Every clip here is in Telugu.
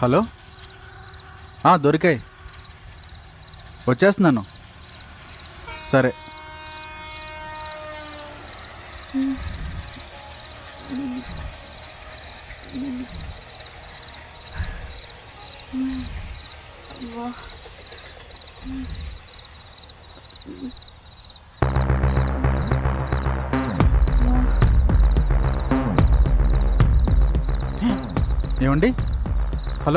హలో ఆ, దొరికాయి వచ్చేస్తున్నాను సరే ఏమండి హలో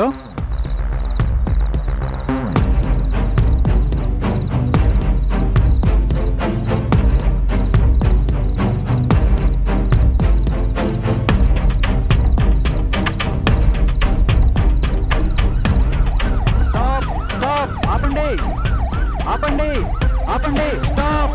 స్టాప్ స్టాప్ ఆపండి ఆపండి ఆపండి స్టాప్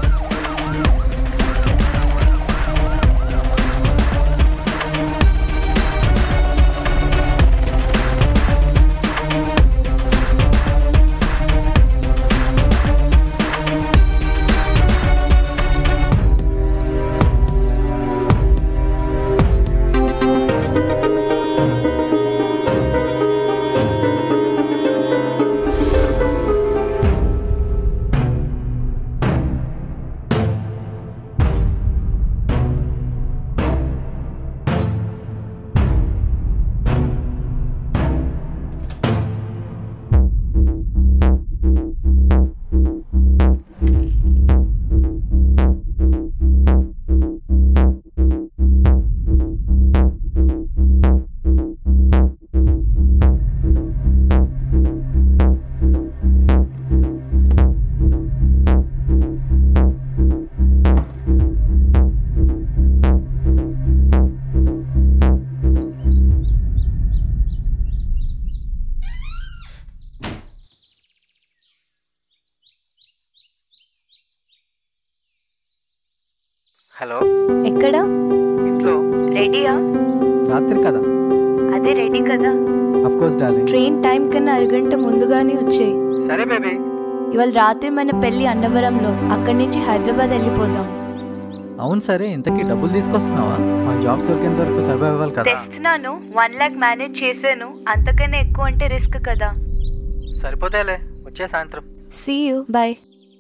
హలో ఎక్కడ ఇంట్లో రెడీయా రాత్రి కదా అదే రెడీ కదా of course darling train time కన్నా అరగంట ముందుగానే వచ్చేయి సరే బేబీ ఇవాళ రాత్రి మన పెళ్లి అన్నవరంలో అక్కడి నుంచి హైదరాబాద్ వెళ్ళిపోదాం అవును సరే ఇంతకీ డబ్బులు తీసుకొస్తున్నావా మా జాబ్స్ దొరికేంత వరకు సర్వైవ్ అవ్వాలి కదా తెస్తున్నాను వన్ లాక్ మేనేజ్ చేశాను అంతకన్నా ఎక్కువ అంటే రిస్క్ కదా సరిపోతేలే వచ్చే సాయంత్రం సీ యూ బాయ్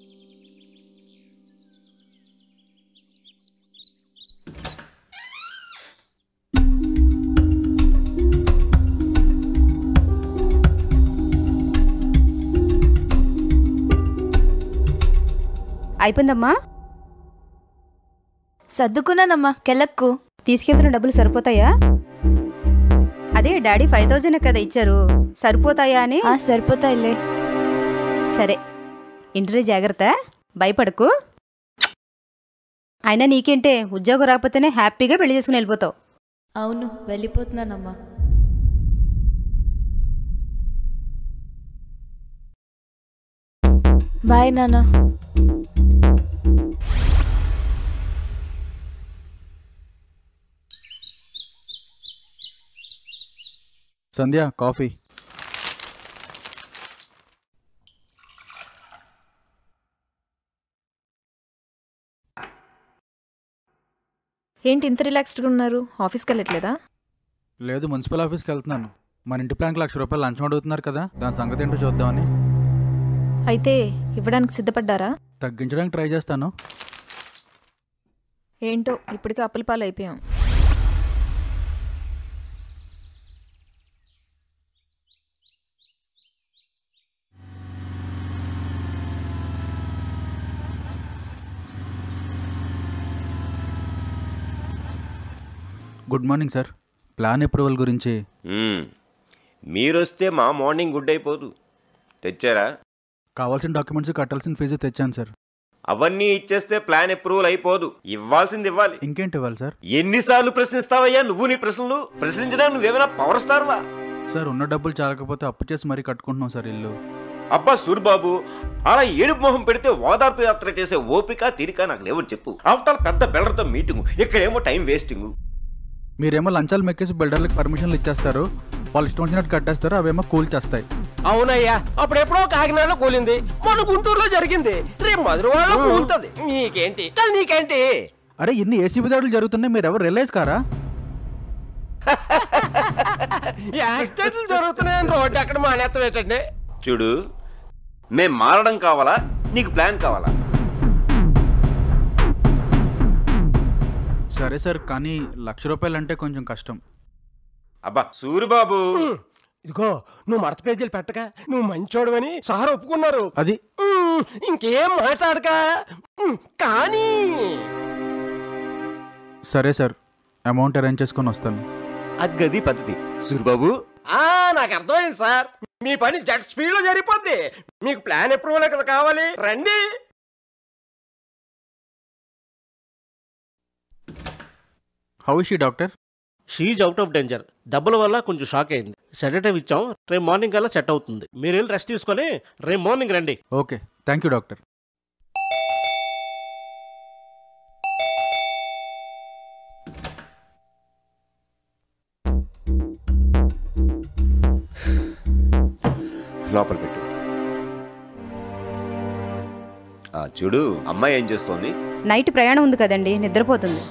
అయిపోయిందమ్మా సర్దుకున్నానమ్మా కెలక్కు తీసుకెళ్తున్న డబ్బులు సరిపోతాయా అదే డాడీ ఫైవ్ థౌజండ్ కదా ఇచ్చారు సరిపోతాయా అని ఆ సరిపోతాయిలే సరే ఇంటర్వ్యూ జాగ్రత్త భయపడకు అయినా నీకేంటే ఉద్యోగం రాకపోతేనే హ్యాపీగా పెళ్లి చేసుకుని వెళ్ళిపోతావు అవును వెళ్ళిపోతున్నానమ్మా బాయ్ నాన్న సంధ్య కాఫీ ఏంటి ఇంత రిలాక్స్డ్గా ఉన్నారు ఆఫీస్కి వెళ్ళట్లేదా లేదు మున్సిపల్ ఆఫీస్కి వెళ్తున్నాను మన ఇంటి ప్లాన్కి లక్ష రూపాయలు లంచం అడుగుతున్నారు కదా దాని సంగతి ఏంటో చూద్దామని అయితే ఇవ్వడానికి సిద్ధపడ్డారా తగ్గించడానికి ట్రై చేస్తాను ఏంటో ఇప్పటికే అప్పుల పాలు అయిపోయాం good morning sir plan approval గురించి మ్మ్. మీరొస్తే మా మార్నింగ్ గుడ్ అయిపోదు తెచ్చారా కావాల్సిన డాక్యుమెంట్స్ కట్టాల్సిన ఫీజు తెచ్చాను సార్ అవన్నీ ఇచ్చేస్తే ప్లాన్ అప్రూవల్ అయిపోదు ఇవ్వాల్సింది ఇవ్వాలి ఇంకేంటి ఇవ్వాలి సార్ ఎన్నిసార్లు ప్రశ్నిస్తావయ్యా నువ్వు నీ ప్రశ్నలు ప్రశ్నించడానికి నువ్వేమైనా పవర్ స్టార్వా సార్ ఉన్న డబ్బులు చాలకపోతే అప్పు చేసి మరీ కట్టుకుంటున్నాం సార్ ఇల్లు అబ్బా సూర్బాబు అలా ఏడుపు మొహం పెడితే ఓదార్పు యాత్ర చేసే ఓపిక తీరిక నాకు లేవని చెప్పు ఆఫ్టర్ పెద్ద బిల్డర్తో మీటింగ్ ఇక్కడేమో టైం వేస్టింగ్ మీరేమో లంచాలు మెక్కేసి బిల్డర్లకు పర్మిషన్లు ఇచ్చేస్తారు వాళ్ళు ఇష్టం వచ్చినట్టు కట్టేస్తారు అవేమో కూల్ చేస్తాయి అవునయ్యా అప్పుడెప్పుడో కాకినాడలో కూలింది మన గుంటూరులో జరిగింది రేపు మధురవాడలో కూలుతుంది నీకేంటి కానీ నీకేంటి అరే ఇన్ని ఏసీబీ దాడులు జరుగుతున్నాయి మీరు ఎవరు రిలైజ్ కారా యాక్సిడెంట్లు జరుగుతున్నాయని రోడ్డు అక్కడ మానేస్తాం ఏంటండి చూడు మేం మారడం కావాలా నీకు ప్లాన్ కావాలా సరే సార్ కానీ లక్ష రూపాయలు అంటే కొంచెం కష్టం అబ్బా సూరిబాబు ఇదిగో నువ్వు మడత పేజీలు పెట్టక నువ్వు మంచోడువని సార్ ఒప్పుకున్నారు అది ఉమ్, ఇంకేం మాట్లాడక ఉమ్, కానీ సరే సార్ అమౌంట్ అరేంజ్ చేసుకొని వస్తాను అగ్గది పద్ధతి సూరిబాబు ఆ నాకు అర్థమైంది సార్ మీ పని జట్ స్పీడ్ లో జరిగిపోద్ది మీకు ప్లాన్ అప్రూవల్ కదా కావాలి రండి హౌ ఇస్ ఈ doctor she's out of danger దెబ్బల వల్ల కొంచెం షాక్ అయింది సెడేటివ్ ఇచ్చాం రేపు మార్నింగ్ కల్లా సెట్ అవుతుంది మీరు వెళ్ళి రెస్ట్ తీసుకొని రేపు మార్నింగ్ రండి ఓకే థ్యాంక్ యూ డాక్టర్ లోపల పెట్టు ఆ, చూడు అమ్మాయి ఏం చేస్తోంది నైట్ ప్రయాణం ఉంది కదండి నిద్రపోతుంది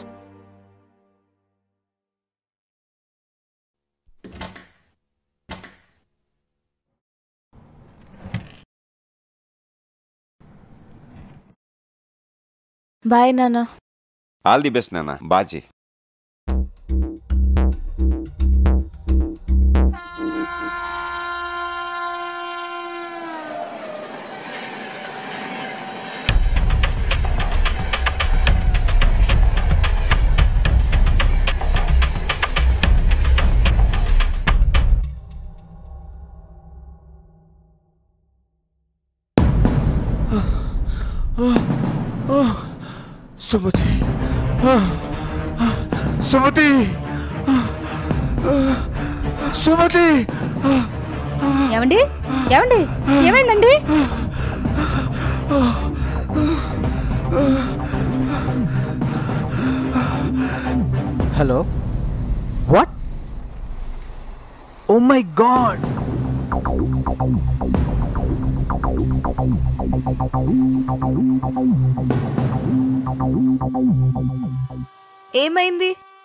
బాయ్ నాన్న ఆల్ ది బెస్ట్ నాన్న బాజీ సుమతి సుమతి సుమతి ఏమండి ఏమండి ఏమైందండి hello what oh my god ఏమైంది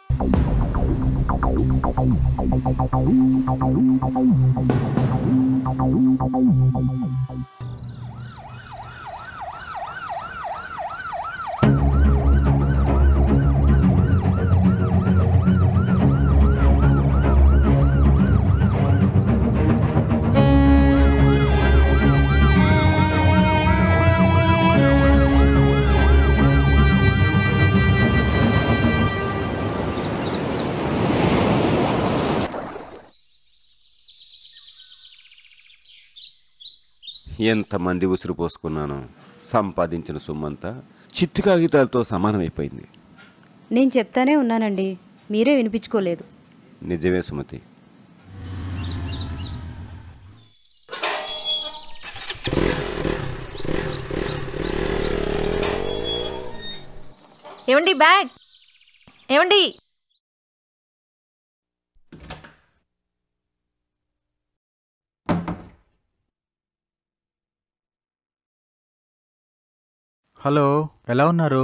ఎంతమంది ఉసురు పోసుకున్నాను సంపాదించిన సొమ్మంతా చిత్తు కాగితాలతో సమానమైపోయింది నేను చెప్తానే ఉన్నానండి మీరే వినిపించుకోలేదు నిజమే సుమతి ఏమండి బ్యాగ్ ఏమండి హలో ఎలా ఉన్నారు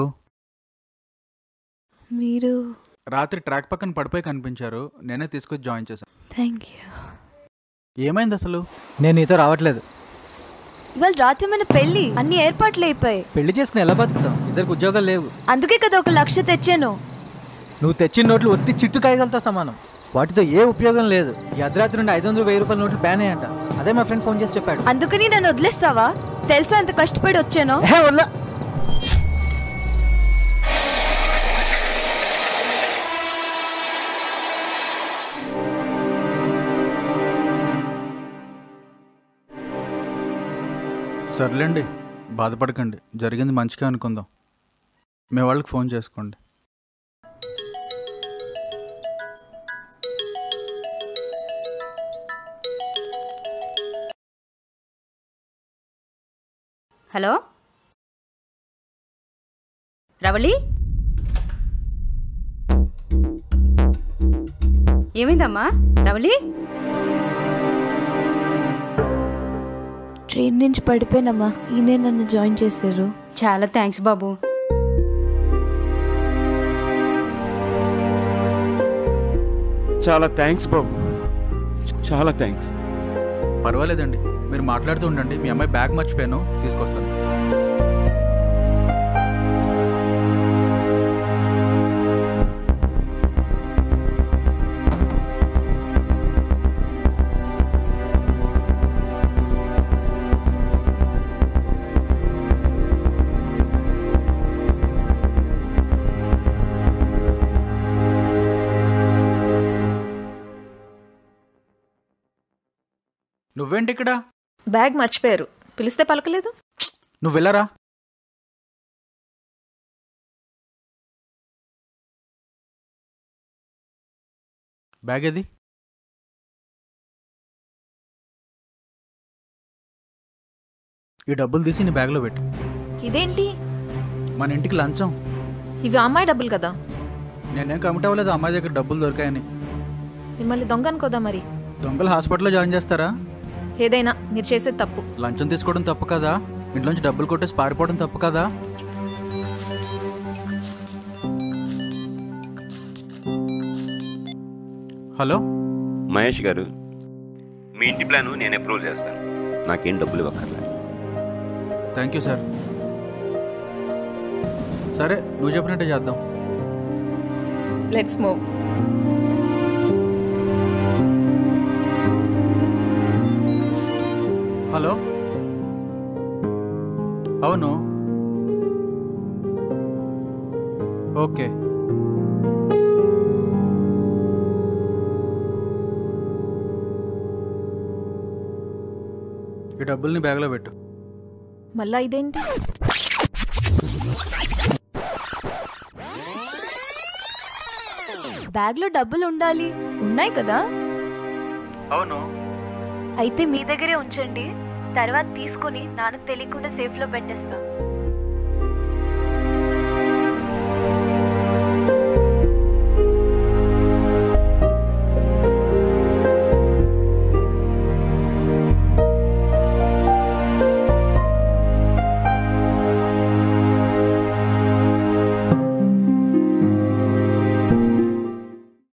మీరు రాత్రి ట్రాక్ పక్కన పడిపోయి కనిపించారు నేనే తీసుకొచ్చి జాయిన్ చేశాను థ్యాంక్ యూ ఏమైంది అసలు నేను నీతో రావట్లేదు ఇవాళ రాత్రి మన పెళ్ళి అన్ని ఏర్పాట్లు అయిపోయాయి పెళ్లి చేసుకుని ఎలా బతుకుతాం ఇద్దరికి ఉద్యోగాలు లేవు అందుకే కదా ఒక లక్ష తెచ్చాను నువ్వు తెచ్చిన నోట్లు ఒత్తి చిట్టు కాయగలతో సమానం వాటితో ఏ ఉపయోగం లేదు ఈ అర్ధరాత్రి నుండి ఐదు వందలు వెయ్యి రూపాయల నోట్లు బ్యాన్ అయ్యంట అదే మా ఫ్రెండ్ ఫోన్ చేసి చెప్పాడు అందుకని నన్ను వదిలేస్తావా తెలుసా ఎంత కష్టపడి వచ్చానో ఏ వల్ల సర్లేండి బాధపడకండి జరిగింది మంచిగా అనుకుందాం మీ వాళ్ళకి ఫోన్ చేసుకోండి హలో రవళి ఏమైందమ్మా రవళి ట్రైన్ నుంచి పడిపోయినమ్మా ఈయనే నన్ను జాయిన్ చేశారు చాలా థ్యాంక్స్ బాబు చాలా థ్యాంక్స్ బాబు చాలా థ్యాంక్స్ పర్వాలేదండి మీరు మాట్లాడుతూ ఉండండి మీ అమ్మాయి బ్యాగ్ మర్చిపోయాను తీసుకొస్తాను నువ్వేంటి ఇక్కడ బ్యాగ్ మర్చిపోయారు పిలిస్తే పలకలేదు నువ్వు వెళ్ళరా బ్యాగ్ ఏది ఈ డబ్బులు తీసి నీ బ్యాగ్లో పెట్టు ఇదేంటి మన ఇంటికి లంచం ఇవి అమ్మాయి డబ్బులు కదా నేనేం కమిట్ అవ్వలేదు అమ్మాయి దగ్గర డబ్బులు దొరికాయని మిమ్మల్ని దొంగ అనుకోదా మరి దొంగలు హాస్పిటల్లో జాయిన్ చేస్తారా ఏదైనా మీరు చేసేది తప్పు లంచం తీసుకోవడం తప్పు కదా ఇంట్లోంచి డబ్బులు కొట్టేసి పారిపోవడం తప్పు కదా హలో మహేష్ గారు మీ ఇంటి ప్లాన్ నేను అప్రూవ్ చేస్తాను నాకేం డబ్బులు ఇవ్వక్కర్లేదు థ్యాంక్ యూ సార్ సరే నువ్వు చెప్పినట్టే చేద్దాం లెట్స్ మూవ్ హలో అవును ఓకే ఈ డబ్బుల్ని బ్యాగ్లో పెట్టు మళ్ళా ఇదేంటి బ్యాగ్లో డబ్బులు ఉండాలి ఉన్నాయి కదా అవును అయితే మీ దగ్గరే ఉంచండి తర్వాత తీసుకొని నాన్నకు తెలియకుండా సేఫ్లో పెట్టేస్తా